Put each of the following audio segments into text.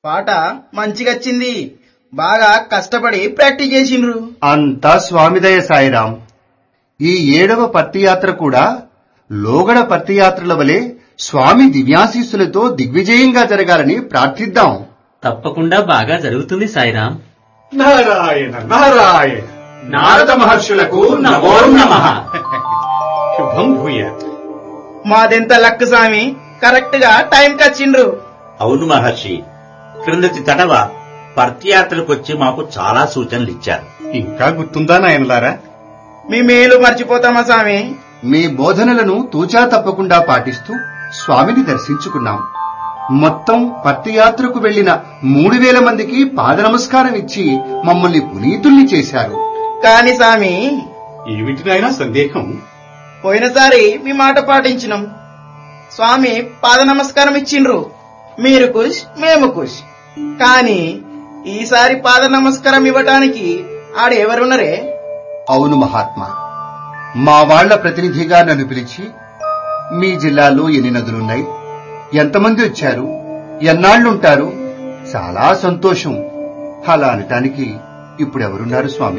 పాట మంచిగచ్చింది బాగా కష్టపడి ప్రాక్టీస్ చేసిండ్రు అంతా స్వామిదయ సాయిరాం ఈ ఏడవ పత్తియాత్ర కూడా లోగడ పత్తియాత్రల వలె స్వామి దివ్యాశీస్సులతో దిగ్విజయంగా జరగాలని ప్రార్థిద్దాం తప్పకుండా బాగా జరుగుతుంది సాయిరాం నారాయణ నారాయణ నారద మహర్షులకు నమో నమః శుభం భూయాత్ మాదెంత లక్ స్వామి కరెక్ట్ గా టైం కచ్చిండ్రు అవును మహర్షి క్రిందటి తడవ పర్తియాత్రకొచ్చి మాకు చాలా సూచనలు ఇచ్చారు ఇంకా గుర్తుందా నాయనలారా మీ మేలు మర్చిపోతామా స్వామి మీ బోధనలను తూచా తప్పకుండా పాటిస్తూ స్వామిని దర్శించుకున్నాం మొత్తం పత్తియాత్రకు వెళ్లిన మూడు వేల మందికి పాద నమస్కారం ఇచ్చి మమ్మల్ని పునీతుల్ని చేశారు కాని స్వామి ఏమిటినైనా సందేహం పోయినసారి మీ మాట పాటించినాం స్వామి పాద నమస్కారం ఇచ్చిండ్రు మీరు కుష్ మేము కుష్ కానీ ఈసారి పాద నమస్కారం ఇవ్వటానికి ఆడ ఎవరున్నరే అవును మహాత్మా మా వాళ్ల ప్రతినిధిగా నన్ను పిలిచి మీ జిల్లాలో ఎన్ని నదులున్నాయి ఎంతమంది వచ్చారు ఎన్నాళ్లుంటారు చాలా సంతోషం అలా అనటానికి ఇప్పుడెవరున్నారు స్వామి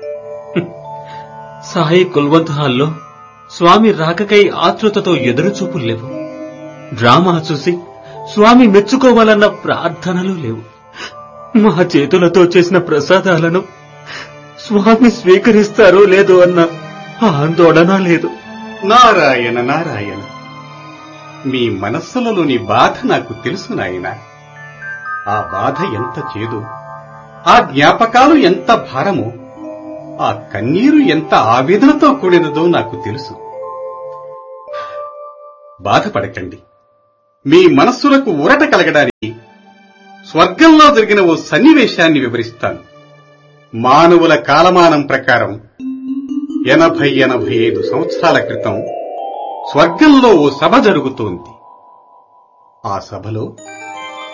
సాయి కుల్వంత్ హాల్లో స్వామి రాకకై ఆతృతతో ఎదురుచూపులు లేవు డ్రామా చూసి స్వామి మెచ్చుకోవాలన్న ప్రార్థనలు లేవు మా చేతులతో చేసిన ప్రసాదాలను స్వామి స్వీకరిస్తారో లేదో అన్న ఆందోళన లేదు నారాయణ నారాయణ మీ మనస్సులలోని బాధ నాకు తెలుసు నాయన ఆ బాధ ఎంత చేదు ఆ జ్ఞాపకాలు ఎంత భారమో ఆ కన్నీరు ఎంత ఆవేదనతో కూడినదో నాకు తెలుసు బాధపడకండి మీ మనస్సులకు ఊరట కలగడానికి స్వర్గంలో జరిగిన ఓ సన్నివేశాన్ని వివరిస్తాను మానవుల కాలమానం ప్రకారం ఎనభై ఎనభై ఐదు సంవత్సరాల క్రితం స్వర్గంలో ఓ సభ జరుగుతోంది ఆ సభలో